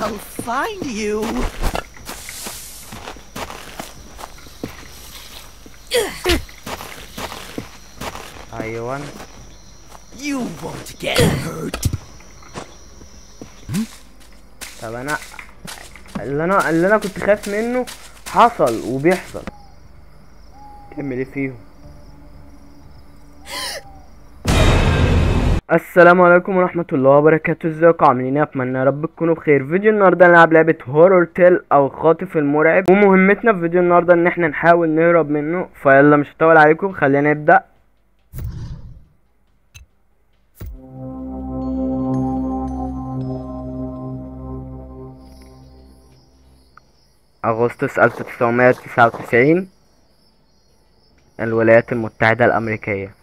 I'll find you. ايوه You won't get hurt. طب انا اللي انا اللي انا كنت خايف منه حصل وبيحصل تعمل ايه فيهم السلام عليكم ورحمة الله وبركاته ازيكم عاملين ايه اتمنى يا رب تكونوا بخير فيديو النهارده هنلعب لعبة هورور تيل او خاطف المرعب ومهمتنا في فيديو النهارده ان احنا نحاول نهرب منه فيلا مش هطول عليكم خلينا نبدأ أغسطس 1999 الولايات المتحدة الأمريكية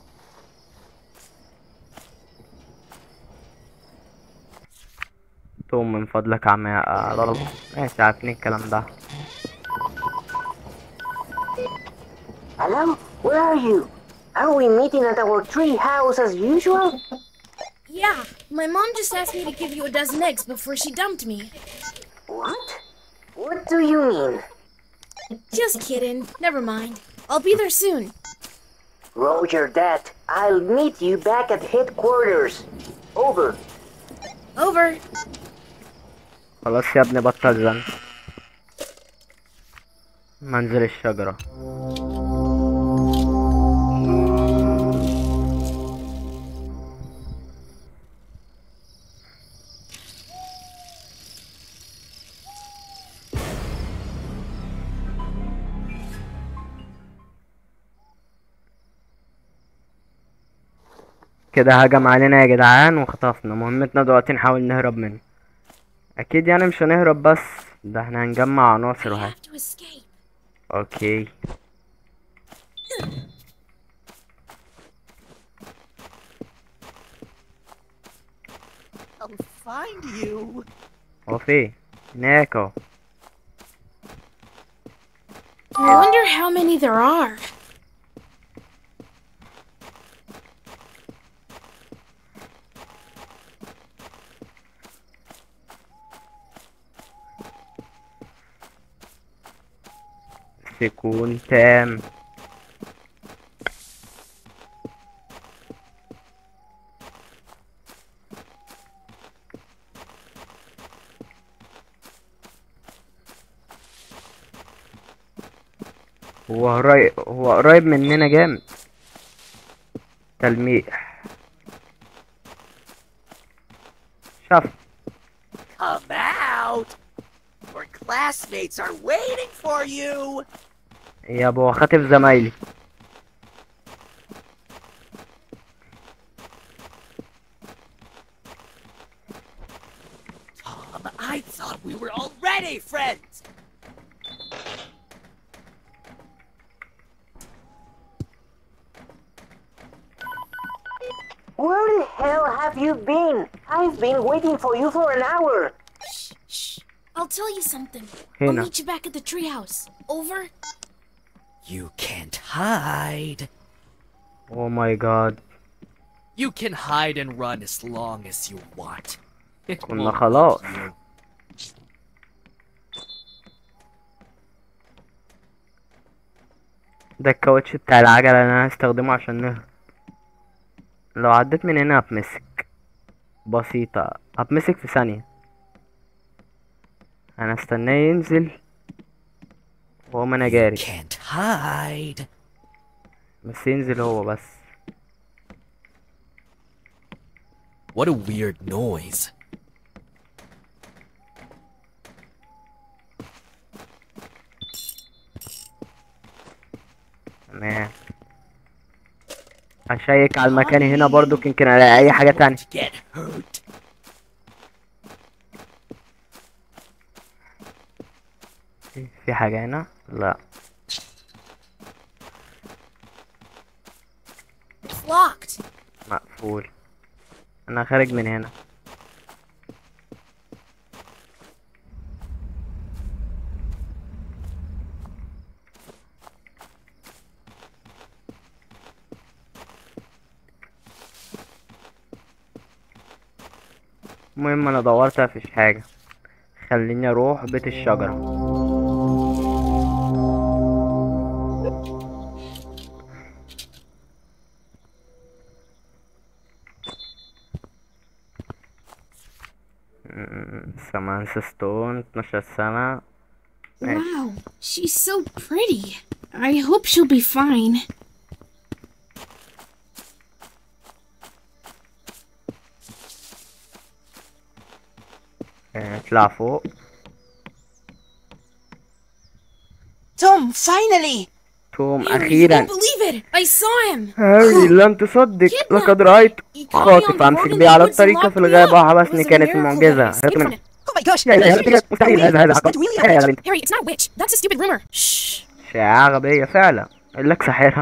توم من فضلك عم ضرب ماشي عارفين الكلام ده Hello? Where are you? Are we meeting at our tree house as usual? Yeah, my mom just asked me to give you a dozen eggs before she dumped me. What? What do you mean? Just kidding. Never mind. I'll be there soon. Roger that. I'll meet you back at headquarters. Over. Over. خلاص يا ابني بطل زن منزل الشجرة كده هجم علينا يا جدعان وخطفنا مهمتنا دلوقتي نحاول نهرب منه اكيد يعني مش هنهرب بس ده احنا هنجمع عناصر I وهي have to escape. اوكي I'll find you. هو فين هناك اهو I wonder how many there are. سكون تام هو قريب هو قريب مننا جامد تلميح شاف Come out. Your classmates are waiting for you. يا ابو خاطف زمايلي Tom, I thought we were already friends. Where the hell have you been? I've been waiting for you for an hour. Shh, shh. I'll tell you something. I'll هنا meet you back at the treehouse. Over. You can't hide. او ماي جاد You can hide and run as long as you want. It كنا won't خلاص. hurt you. ده الكاوتش بتاع العجلة اللي انا هستخدمه عشان نهرب لو عديت من هنا هتمسك بسيطة هتمسك في ثانية انا استناه ينزل وهو انا You جاري can't hide. بس ينزل هو بس What a weird noise. تمام هشيك على المكان هنا برضو يمكن الاقي اي حاجة تانية Won't Get hurt. في حاجة هنا لا It's locked. مقفول انا خارج من هنا المهم انا دورت مفيش حاجة خليني اروح بيت الشجرة م- سامانثا ستون 12 سنة Nice. Wow, she's so pretty. I hope she'll be fine. اطلع فوق Tom, finally! توم Harry, you اخيرا won't believe it. I saw him. هاري لن تصدق لقد رأيت خاطف امسك بيه على الطريقة في الغابة وحبسني كانت معجزة هات من Oh my gosh! لا لا لا مستحيل هذا هذا It's حقا not really لا يا happening. بنت Harry, it's not a witch. That's a stupid rumor. Shh. شائعة غبية فعلا اقول لك ساحرة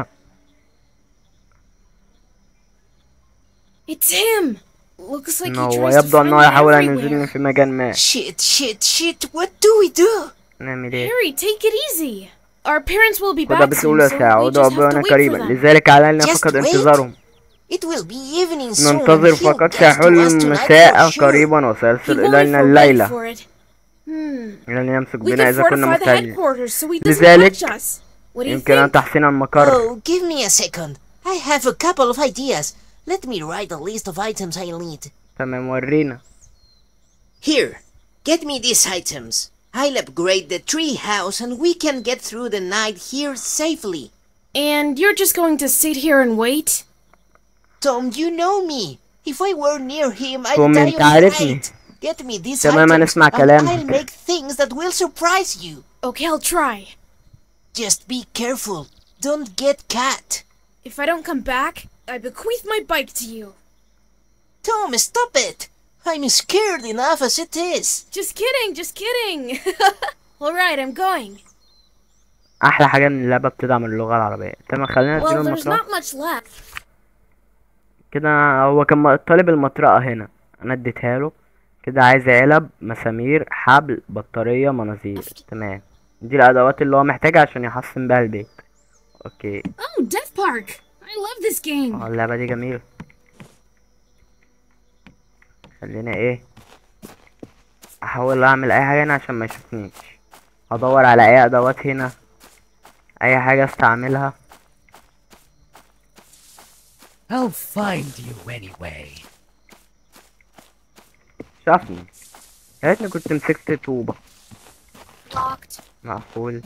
It's him. Looks like he هو tries to يبدو find انه me يحاول ان everywhere. ينزلني في مكان ما Shit, shit, shit, what do we do? نعمل ايه Harry, take it easy. Our parents will be كده back soon, بسهولة so we ساعود just have to ربنا wait for قريبا them. لذلك علينا Just فقط wait. انتظارهم It will be evening soon. ننتظر He'll فقط get سيحل to us tonight المساء for sure. قريبا He وسيرسل will إلينا wait الليلة for it. Hmm. لن يمسك We بنا can إذا كنا fortify the مستعدين headquarters so he doesn't لذلك catch us. What do you يمكن أن think? تحسين المقر Oh, give me a second. I have a couple of ideas. Let me write a list of items I'll need. تمام ورينا Here, get me these items. I'll upgrade the tree house and we can get through the night here safely. And you're just going to sit here and wait? Tom, you know me. If I were near him, I'd توم، die انت of عارفني. fright. Get me these تماما items اسمع and I'll كلامك. make things that will surprise you. Okay, I'll try. Just be careful. Don't get caught. If I don't come back, I bequeath my bike to you. Tom, stop it. I'm scared enough as it is. Just kidding, just kidding. Alright, I'm going. أحلى حاجة إن اللعبة بتدعم اللغة العربية تمام خلينا نديله Well, there's المطرقة not much left. كده هو كان طالب المطرقة هنا أنا اديتها له كده عايز علب مسامير حبل بطارية مناظير تمام دي الأدوات اللي هو محتاجها عشان يحسن بيها البيت أوكي Oh, Death Park. I love this game. اه اللعبة دي جميلة خلينا ايه احاول اعمل اي حاجة هنا عشان ما يشوفنيش ادور على اي ادوات هنا اي حاجة استعملها I'll find you anyway. شافني يا ريتني كنت مسكت طوبة Locked. مقفول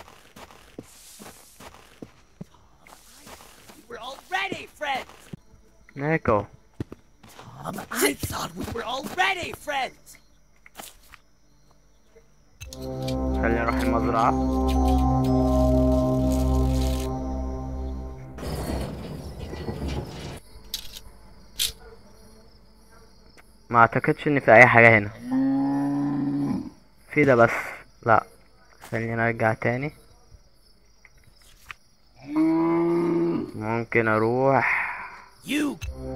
We were already friends. هناك اهو Tom, I thought we were already friends. خلينا نروح المزرعة ما اعتقدش ان في اي حاجة هنا في ده بس لا خلينا نرجع تاني ممكن اروح You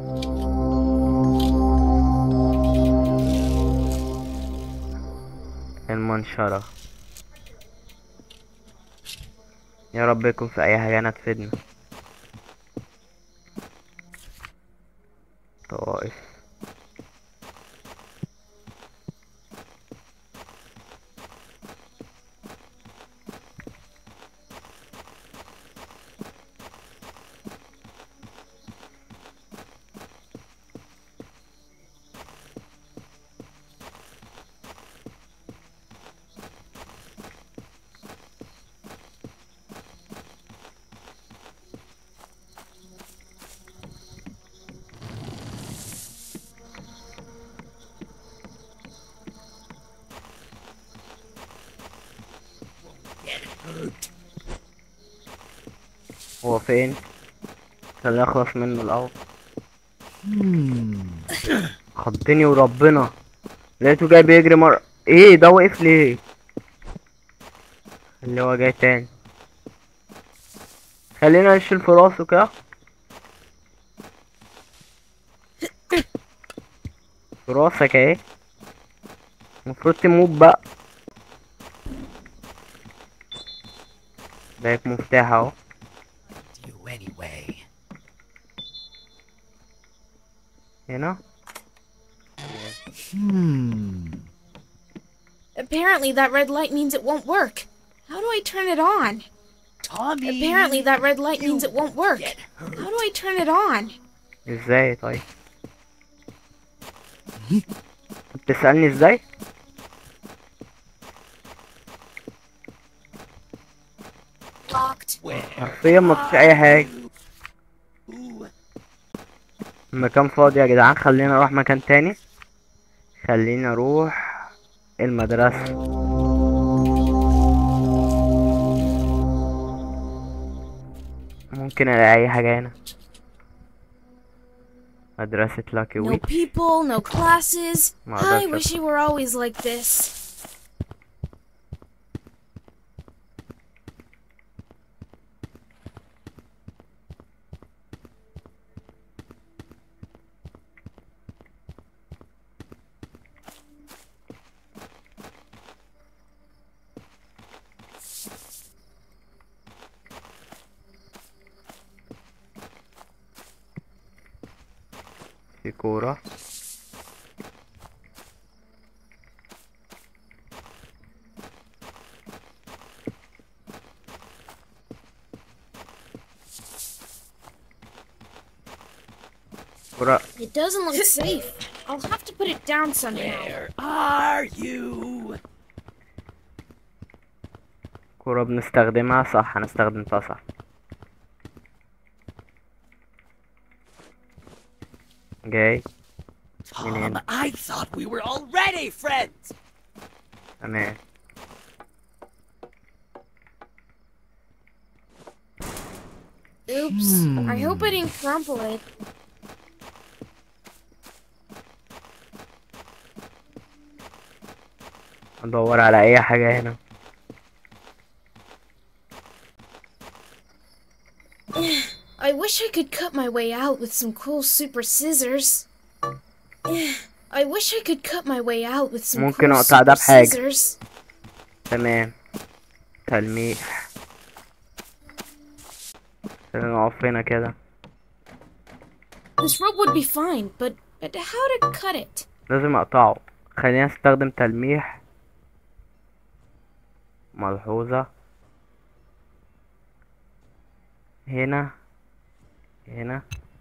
المنشرة يا رب يكون في اي حاجة هنا تفيدنا طائف هو فين خلينا اخلص منه الاول خضني وربنا لقيته جاي بيجري مرة ايه ده وقف ليه اللي هو جاي تاني خلينا نشيل في راسه كده في راسك اهي المفروض تموت بقى باك مفتاح اهو you anyway. هنا Apparently, that red light means it won't work. How do I turn it on? Tommy. Apparently, that red light you means it won't work. get hurt. How do I turn it on? ازاي طيب بتسألني ازاي Locked. Where? حرفيا مفيش اي حاجة Ooh. المكان فاضي يا جدعان خلينا نروح مكان تاني خلينا نروح المدرسة ممكن الاقي اي حاجة هنا مدرسة لاكي No ويك people, no classes. Well, I that's wish a- you were always like this. في كورة كورة It doesn't look safe. I'll have to put it down somehow. Where are you? كورة بنستخدمها صح انا استخدمتها صح جاي Tom, in. I thought we were already friends. تمام Oops. I hope I didn't crumple it. ادور على اي حاجة هنا I wish I could cut my way out with some cool super scissors. I wish I could cut my way out with some ممكن cool أقطع ده super بحاجة. scissors. تمام تلميح خلينا نقف هنا كده This rope would be fine, but, but how to cut it? لازم اقطعه خلينا نستخدم تلميح ملحوظة هنا هنا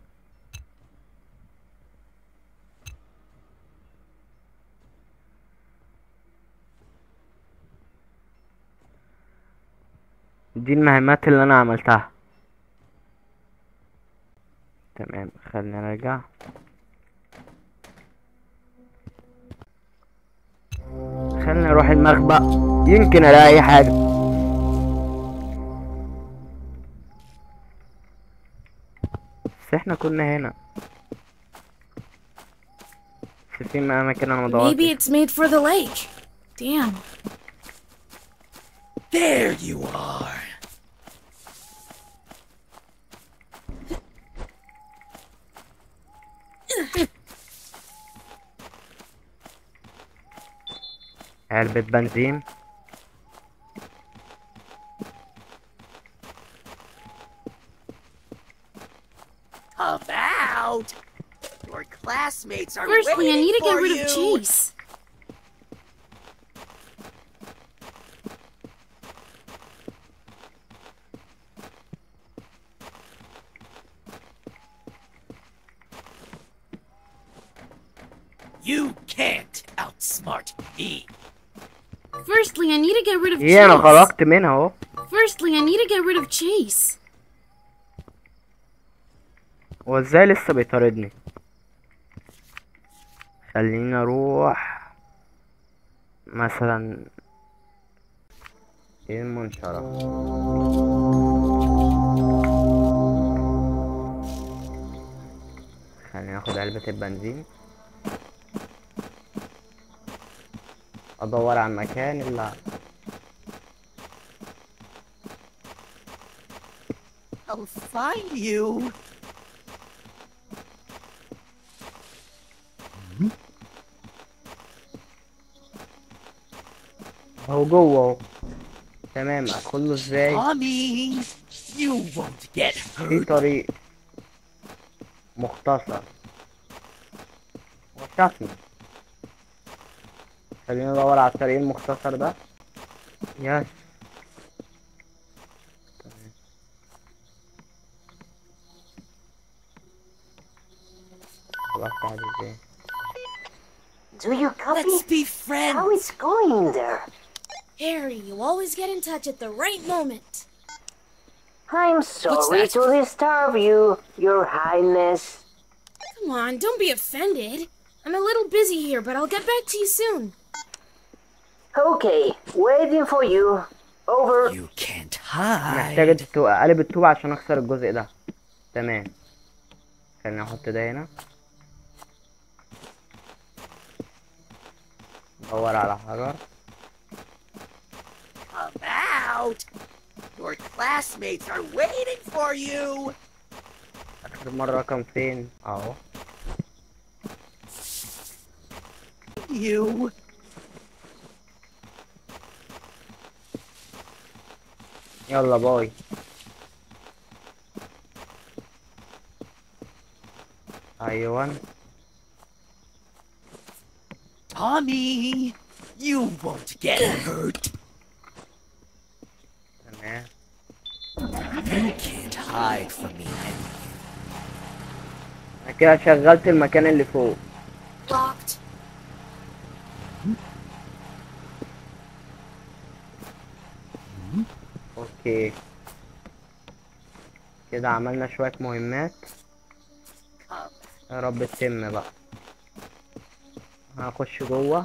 دي المهمات اللي انا عملتها تمام خلينا نرجع خلينا نروح المخبأ يمكن الاقي اي حاجة بس احنا كنا هنا بس في اماكن انا Maybe مدورتش it's made for the lake. Damn. There you are. علبة بنزين About. Your classmates are Firstly, I waiting need to get for rid you. of Chase. You can't outsmart me. Firstly, I need to get rid of ايه انا Chase. خرجت منها اهو Firstly, I need to get rid of Chase. هو ازاي لسه بيطاردني خلينا اروح مثلا ايه المنشرة خلينا ناخد علبة البنزين ادور على المكان اللي I'll find you. هو جوه اهو تمام ادخله ازاي Tommy, you won't get في hurt. طريق مختصر وشافني خلينا ندور على الطريق المختصر ده يس تمام. خلاص تعالى ازاي Do you copy? Let's be How friends. it's going there? Harry, you always get in touch at the right moment. I'm sorry that? to disturb you, Your Highness. Come on, don't be offended. I'm a little busy here, but I'll get back to you soon. Okay, waiting for you. Over. You can't محتاج hide. التو- اقلب الطوبة عشان اكسر الجزء ده تمام خلينا احط ده هنا ندور على حجر Come out. Your classmates are waiting for you. اخر مرة كان فين اهو You. يلا باي ايوه Tommy. You won't get hurt. تمام You can't hide from me. انا كده شغلت المكان اللي فوق Locked. اوكي كده عملنا شوية مهمات يا رب تتم بقى هخش جوه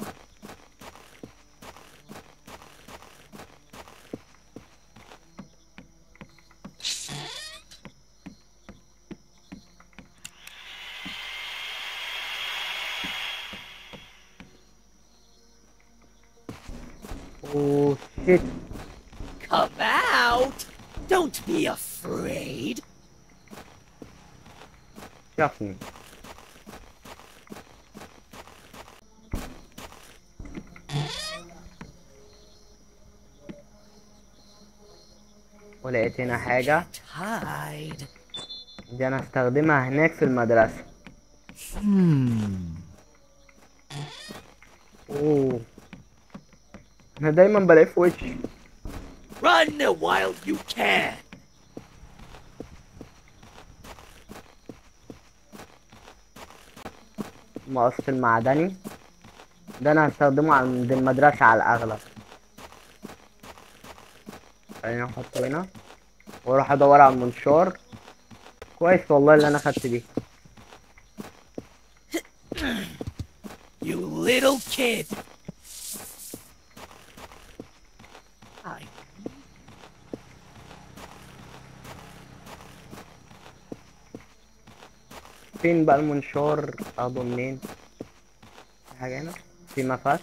اوه شيت Come out. Don't be afraid. شافني ولقيت هنا حاجة Can't hide. دي انا استخدمها هناك في المدرسة اوه انا دايما بلاقيه في وشي Run while you can. مقص المعدني ده انا هستخدمه عند المدرسة على الاغلب خلينا نحطه هنا واروح ادور على المنشار كويس والله اللي انا خدت بيه You little kid. I فين بقى المنشار اخده منين في حاجة هنا في مفك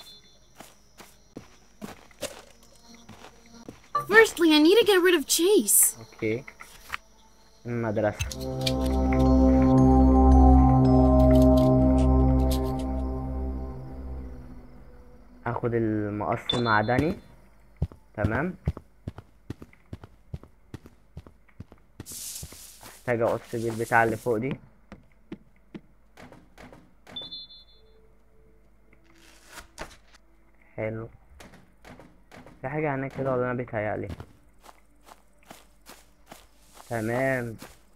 Firstly, I need to get rid of Chase. اوكي المدرسة هاخد المقص المعدني تمام محتاج اقص بيه البتاع اللي فوق دي حلو في حاجة هناك كده ولا انا بيتهيألي تمام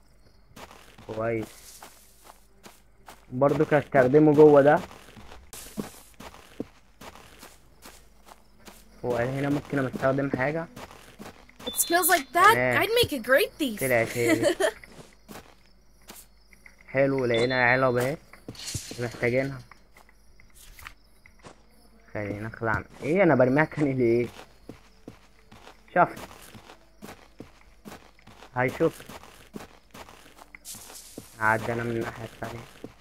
كويس برضو هستخدمه جوه ده هو هنا ممكن أنا استخدم حاجة With skills like that, Yeah. I'd make a great thief. طلعت هي حلو لقينا علب اهي محتاجينها خلينا نخلع ايه انا برميها تاني ليه شفت هيشوف عدى انا من الناحية التانية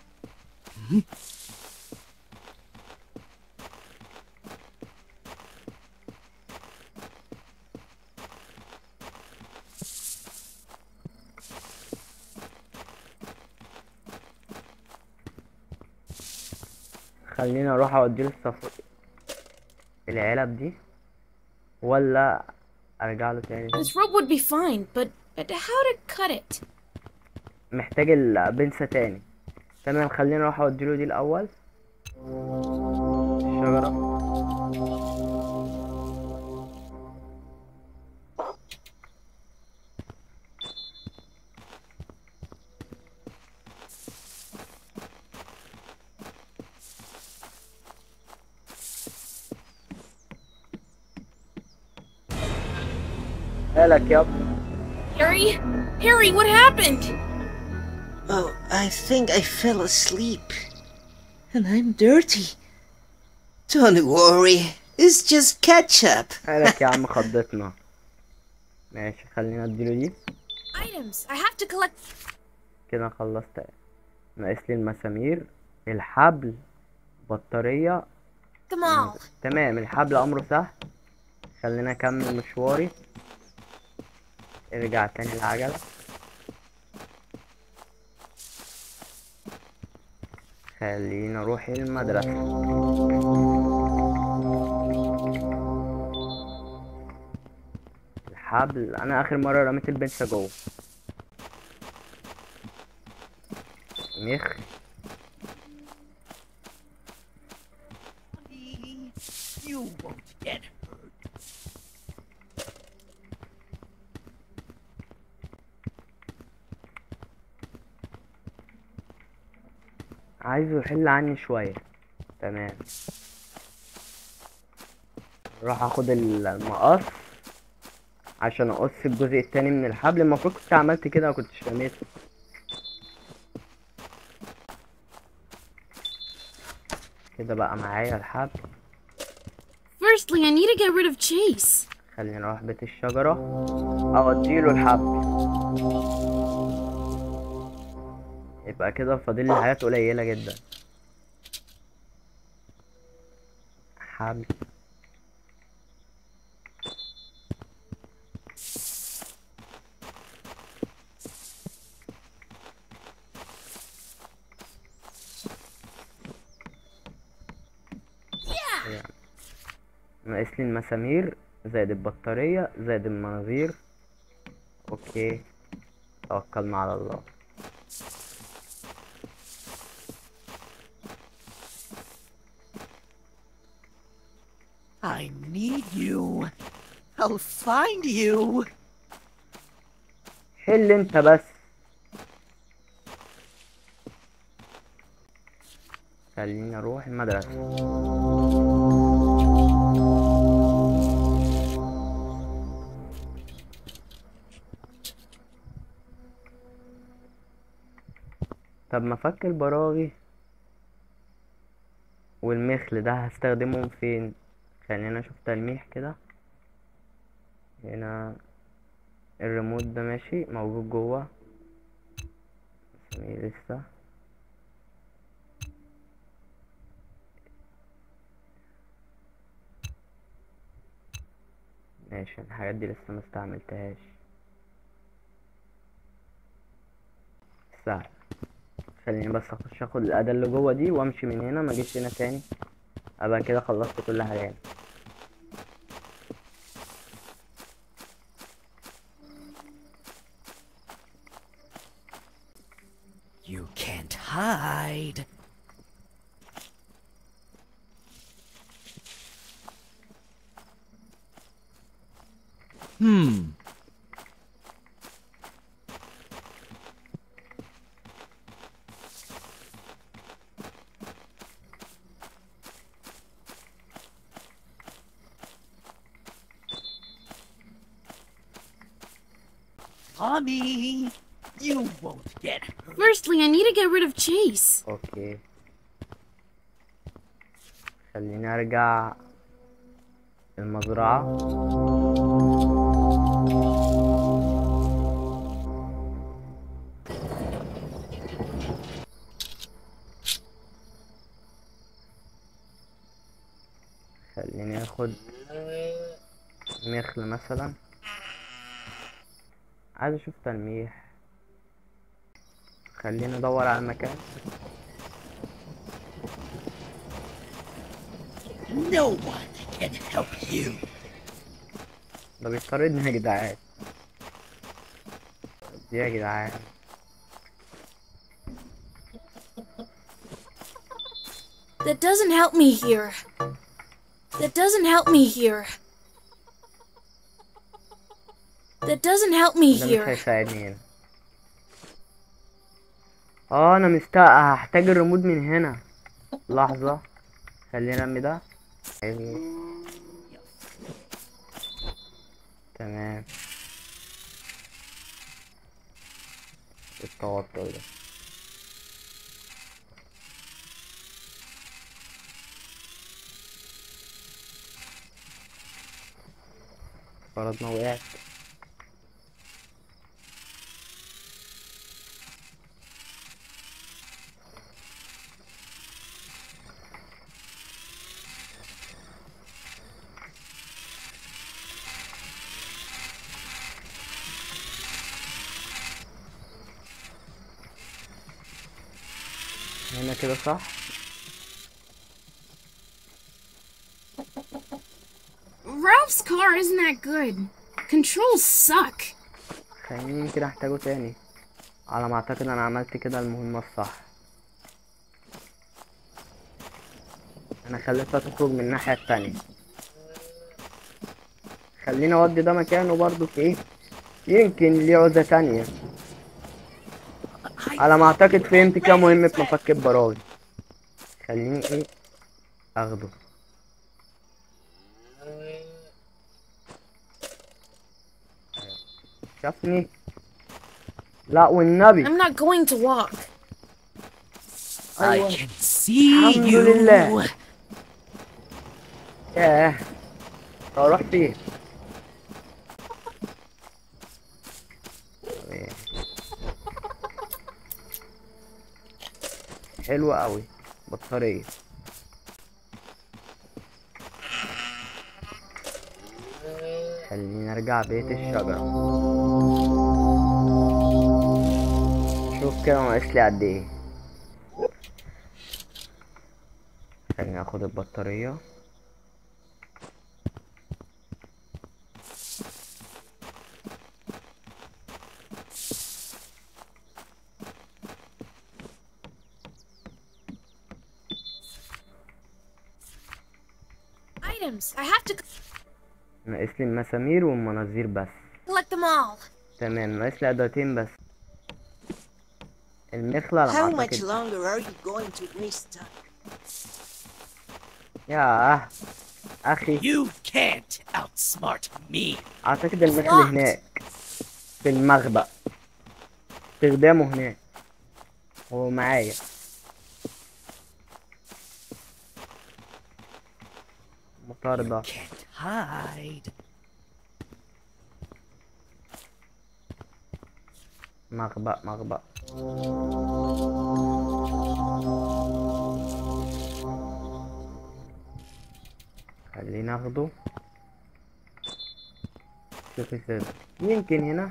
خليني اروح اوديه الصف العلب دي ولا ارجع له تاني This rope would be fine, but but how to cut it? محتاج البنسة تاني تمام خليني اروح اوديله دي الاول الشجرة مالك يابا Harry? Harry, what happened? Oh, I think I fell asleep. And I'm dirty. Don't worry, it's just ketchup. مالك يا عم خضتنا ماشي خلينا اديله دي Items. I have to collect. كده خلصت ناقص لي المسامير الحبل بطارية them all. تمام الحبل امره سهل خلينا اكمل مشواري ارجع تاني العجلة خلينا اروح المدرسة الحبل انا اخر مرة رميت البنسة جوه مخ You won't get hurt. عايزه يحل عني شوية تمام راح اخد المقص عشان اقص الجزء التاني من الحبل المفروض كنت عملت كده وكنتش رميته كده بقى معايا الحبل Firstly, I need to get rid of Chase. خلينا نروح بيت الشجرة او اديله الحبل يبقى كده فاضل لي حاجات قليلة جدا حبل يعني ناقص لي المسامير زائد البطارية زائد المناظير اوكي توكلنا على الله I need you. I'll find you. حل انت بس خليني اروح المدرسة طب ما فك البراغي والمخل ده هستخدمهم فين خلينا اشوف تلميح كده هنا الريموت ده ماشي موجود جوه اسمه لسه ماشي الحاجات دي لسه ما استعملتهاش سهل خليني بس اخش اخد الاداة اللي جوه دي وامشي من هنا ما اجيش هنا تاني ابقى كده خلصت كل حاجة You can't hide. Hmm. Tommy, you won't get hurt. Firstly, I need to get rid of Chase. اوكي خليني ارجع المزرعة خليني اخد مخل مثلا عايز اشوف تلميح خليني ادور على المكان No one can help you. ده بيطاردني يا جدعان دي يا جدعان That doesn't help me here. That doesn't help me here. That doesn't help me ده مش here. هيساعدني هنا اه انا مستاء هحتاج الريموت من هنا لحظة خلينا ارمي ده أيوه. تمام التوتر ده فرضنا وقعت هنا كده صح Ralph's car isn't that good. Controls suck. خليني يمكن احتاجه تاني على ما اعتقد انا عملت كده المهمة الصح انا خليتها تخرج من الناحية التانية خليني اودي ده مكانه برضو في ايه يمكن ليه عوزة تانية على ما اعتقد فهمت كده مهمة مفك البراوي خليني ايه اخده شافني لا والنبي I'm not going to walk. I can see الحمد you. لله. ياه اروح فين حلوة قوي بطارية خلينا نرجع بيت الشجرة شوف كده ناقص لي قد ايه خليني اخد البطارية Items. I have to ناقص لي المسامير والمناظير بس collect them all. تمام ناقص لي ادواتين بس المخلة على How ما much اعتقد longer are you going to waste time? ياه اخي You can't outsmart me. اعتقد المخل هناك في المخبأ استخدامه هناك هو معايا مطاردة Can't hide. مخبأ مخبأ خلينا اخده شوف ازاي يمكن هنا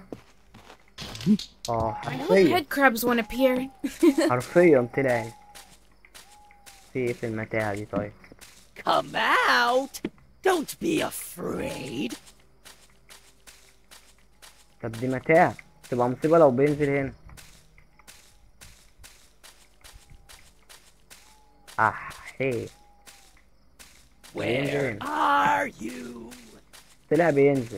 اه I hope حرفيا head crabs won't appear. حرفيا طلع في ايه في المتاهة دي طيب Come out. Don't be afraid. طب دي متاهة تبقى مصيبة لو بينزل هنا احي Where are you? طلع بينزل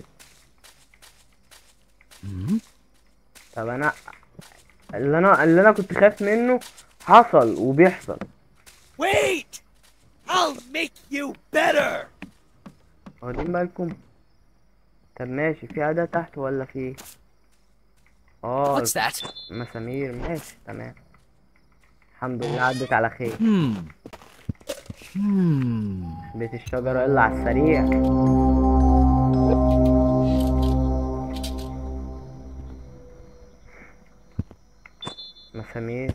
طب انا اللي انا اللي انا كنت خايف منه حصل وبيحصل Wait! I'll make you better. واخدين بالكم طب ماشي في أداة تحت ولا في ايه اه What's that? مسامير ماشي تمام الحمد لله عدت على خير Hmm. Hmm. بيت الشجرة يلا على السريع مسامير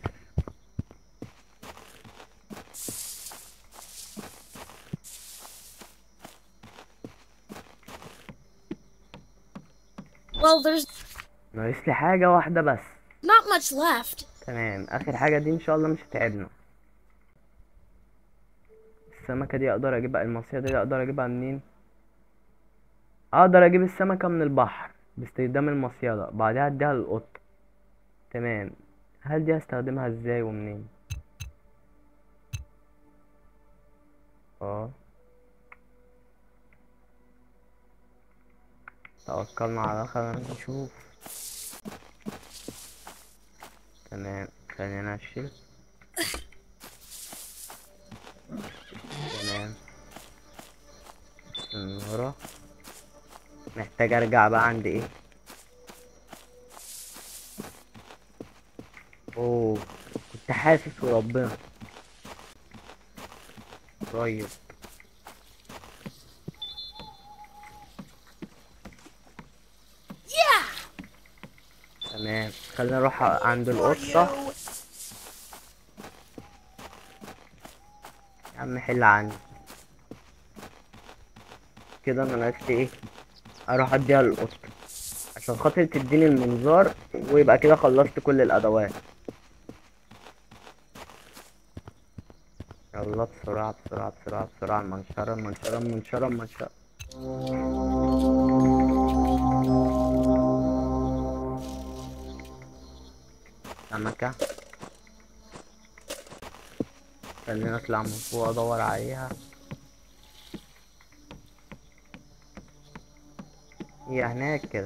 well, there's ناقص لي حاجة واحدة بس not much left. تمام اخر حاجة دي ان شاء الله مش هتعبنا السمكة دي اقدر اجيبها المصيدة دي اقدر اجيبها منين اقدر اجيب السمكة من البحر باستخدام المصيدة بعدها اديها للقط تمام هل دي هستخدمها ازاي ومنين اه توكلنا على الله خلينا نشوف تمام خلينا نشيل تمام من ورا محتاج ارجع بقى عند ايه اوه كنت حاسس وربنا طيب تمام خلينا نروح عند القطة يا عم حل عني كده انا ناقص ايه اروح اديها للقطة عشان خاطر تديني المنظار ويبقى كده خلصت كل الادوات يلا بسرعة بسرعة بسرعة بسرعة المنشرة المنشرة المنشرة المنشرة سمكة خلينا نطلع من فوق ادور عليها هي هناك كده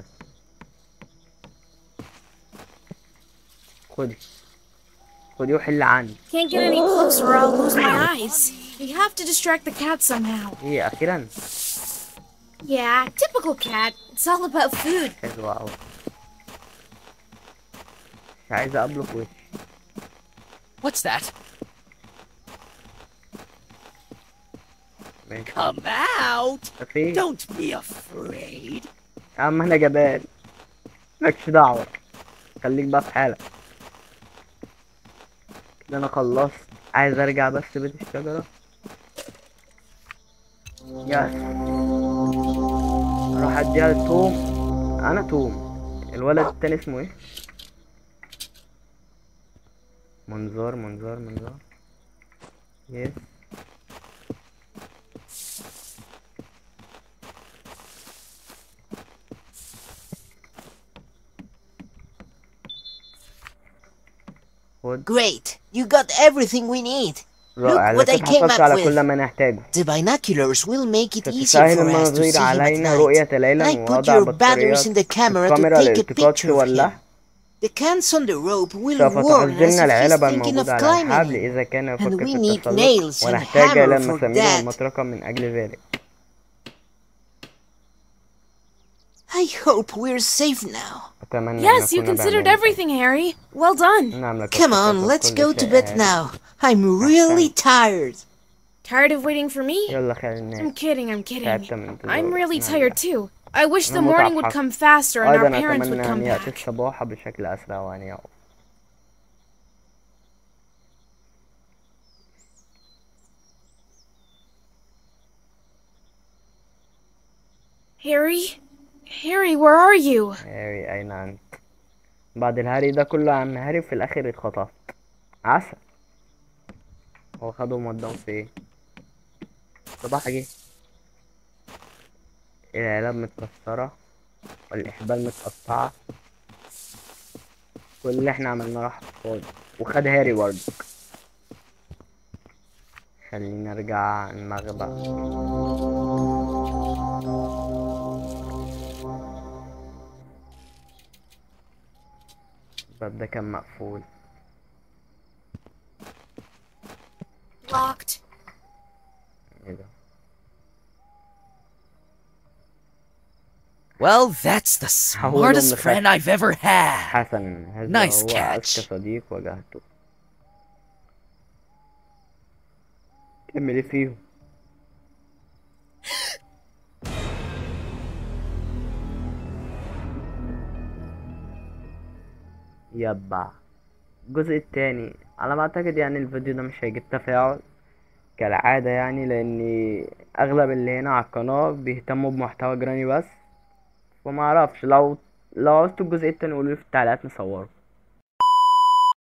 خدي خدي وحل عني Can't get any closer or I'll lose my eyes. We have to distract the cat somehow. هي اخيرا Yeah, typical cat. It's all about food. حلوة اوي مش عايز اقابله في وشي What's that? ماشي Come out! في Don't be afraid. يا عم انا جبان مالكش دعوة خليك بقى في حالك كده انا خلصت عايز ارجع بس بيت الشجرة يس اروح اديها لتوم انا توم الولد التاني اسمه ايه منظار منظار منظار يس خد Great. You got everything we need. رائع what I لقد came حصلت up على with. كل ما نحتاجه The binoculars will make it easier ستسهل for us to المناظير see him at علينا رؤية night. ليلا I put ووضع your batteries in the بطاريات camera to الكاميرا take a لالتقاط picture of him. ولا The cans on the rope will سوف warn us تخزلنا if he's العلبة thinking of الموجودة على الحبل climbing. إذا كان And يفكر we في need التسلق nails and ونحتاج إلى hammer for المسامير that. والمطرقة من أجل ذلك I hope we're safe now. أتمنى أن Yes, you نكون considered بأمان. everything, Harry. Well done. نعم لقد Come on, خططت let's كل go to شيء bed هذا. now. I'm really tired. Tired of waiting for me? يلا خلينا I'm ننام kidding, I'm kidding. تعبت من انتظار I'm really نعم. tired too. I wish the أنا morning متعب would حقا. come faster and our أيضا parents would أتمنى come أن يأتي back. الصباح بشكل أسرع وأن يعود Harry? Harry, where are you? هاري أين أنت بعد الهري ده كله يا عم هاري في الآخر اتخطفت عسل هو خدهم وداهم فين صباح جه العلب متكسرة والإحبال متقطعة كل اللي احنا عملناه راح في الفاضي وخد هاري برضه خلينا نرجع المغبى الباب ده كان مقفول Locked. ايه ده Well, that's the smartest the friend I've ever had. حسنا هذا Nice هو catch. أذكى صديق واجهته كمل إيه فيهم يبا الجزء التاني على ما اعتقد يعني الفيديو ده مش هيجيب تفاعل كالعادة يعني لاني اغلب اللي هنا على القناة بيهتموا بمحتوى جراني بس فما اعرفش لو لو عوزتوا الجزء التاني قولولي في التعليقات نصوره